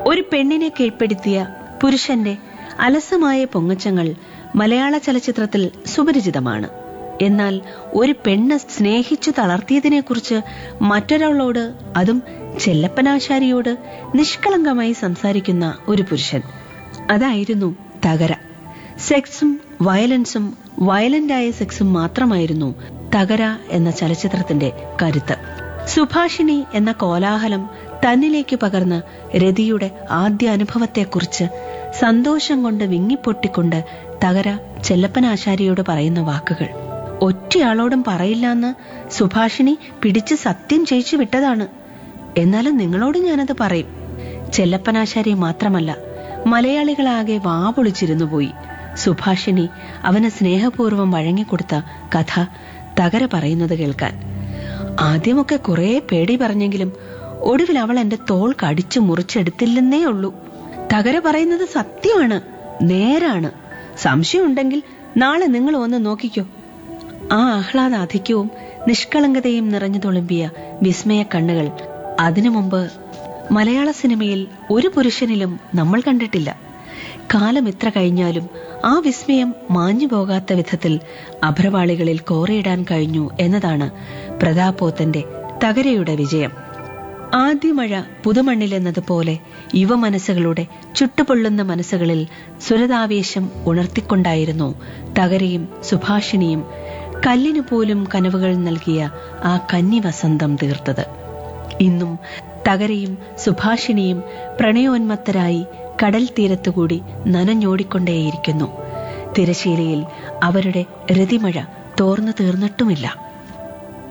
ഒരു പെണ്ണിനെ കീഴ്പ്പെടുത്തിയ പുരുഷന്റെ അലസമായ പൊങ്ങച്ചങ്ങൾ മലയാള ചലച്ചിത്രത്തിൽ സുപരിചിതമാണ് എന്നാൽ ഒരു പെണ്ണ് സ്നേഹിച്ചു തളർത്തിയതിനെക്കുറിച്ച് മറ്റൊരാളോട് അതും ചെല്ലപ്പനാശാരിയോട് നിഷ്കളങ്കമായി സംസാരിക്കുന്ന ഒരു പുരുഷൻ അതായിരുന്നു തകര സെക്സും വയലൻസും വയലന്റായ സെക്സും മാത്രമായിരുന്നു തകര എന്ന ചലച്ചിത്രത്തിന്റെ കരുത്ത് സുഭാഷിണി എന്ന കോലാഹലം തന്നിലേക്ക് പകർന്ന രതിയുടെ ആദ്യ അനുഭവത്തെക്കുറിച്ച് സന്തോഷം കൊണ്ട് വിങ്ങിപ്പൊട്ടിക്കൊണ്ട് തകര ചെല്ലപ്പനാശാരിയോട് പറയുന്ന വാക്കുകൾ ഒറ്റയാളോടും പറയില്ലാന്ന് സുഭാഷിണി പിടിച്ച് സത്യം ചെയ്യിച്ചു വിട്ടതാണ് എന്നാലും നിങ്ങളോട് ഞാനത് പറയും ചെല്ലപ്പനാശാരി മാത്രമല്ല മലയാളികളാകെ വാപൊളിച്ചിരുന്നു പോയി സുഭാഷിണി അവന് സ്നേഹപൂർവ്വം വഴങ്ങിക്കൊടുത്ത കഥ തകര പറയുന്നത് കേൾക്കാൻ ആദ്യമൊക്കെ കുറെ പേടി പറഞ്ഞെങ്കിലും ഒടുവിൽ അവൾ എന്റെ തോൾ കടിച്ചു മുറിച്ചെടുത്തില്ലെന്നേ ഉള്ളൂ തകര പറയുന്നത് സത്യമാണ് നേരാണ് സംശയമുണ്ടെങ്കിൽ നാളെ നിങ്ങൾ വന്ന് നോക്കിക്കോ ആ ആഹ്ലാദാധിക്യവും നിഷ്കളങ്കതയും നിറഞ്ഞു തുളുമ്പിയ വിസ്മയ കണ്ണുകൾ അതിനു മുമ്പ് മലയാള സിനിമയിൽ ഒരു പുരുഷനിലും നമ്മൾ കണ്ടിട്ടില്ല കാലം എത്ര കഴിഞ്ഞാലും ആ വിസ്മയം മാഞ്ഞു പോകാത്ത വിധത്തിൽ അഭ്രവാളികളിൽ കോറിയിടാൻ കഴിഞ്ഞു എന്നതാണ് പ്രതാപോത്തന്റെ തകരയുടെ വിജയം ആദ്യ മഴ പുതുമണ്ണിലെന്നതുപോലെ യുവമനസ്സുകളുടെ ചുട്ടുപൊള്ളുന്ന മനസ്സുകളിൽ സുരതാവേശം ഉണർത്തിക്കൊണ്ടായിരുന്നു തകരയും സുഭാഷിണിയും കല്ലിനു പോലും കനവുകൾ നൽകിയ ആ കന്നി വസന്തം തീർത്തത് ഇന്നും തകരയും സുഭാഷിണിയും പ്രണയോന്മത്തരായി കടൽ തീരത്തുകൂടി നനഞ്ഞോടിക്കൊണ്ടേയിരിക്കുന്നു തിരശീലയിൽ അവരുടെ രതിമഴ തോർന്നു തീർന്നിട്ടുമില്ല